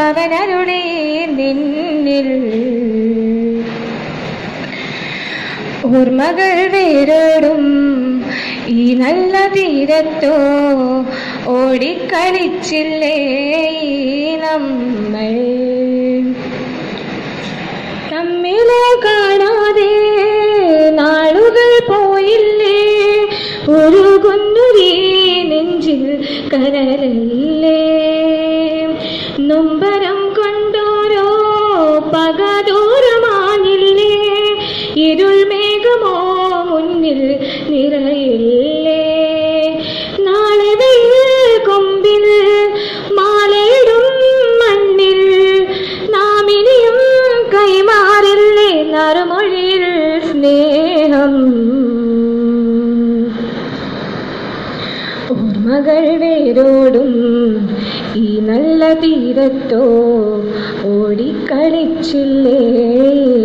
അവനരുളേ നിന്നിൽ ഓർമ്മകൾ വേരോടും ഈ നല്ല തീരത്തോ ഓടിക്കളിച്ചില്ലേ ഈ നമ്മൾ തമ്മിലെ കാണാതെ നാളുകൾ പോയില്ലേ ഒരു കുന്നുരീ നെഞ്ചിൽ കരലല്ലേ നൊമ്പരം കൊണ്ടോരോ പകദൂരമാനില്ലേ ഇരുൾ മേഘമോ മുന്നിൽ നിറയില്ലേ നാളെ വെയിൽ കൊമ്പിൽ മാലയിടും മണ്ണിൽ നാം ഇനിയും കൈമാറില്ലേ നറുമൊഴിയിൽ സ്നേഹം ഓർമ്മകൾ വേരോടും ഈ നല്ല തീരത്തോ ഓടിക്കളിച്ചില്ലേ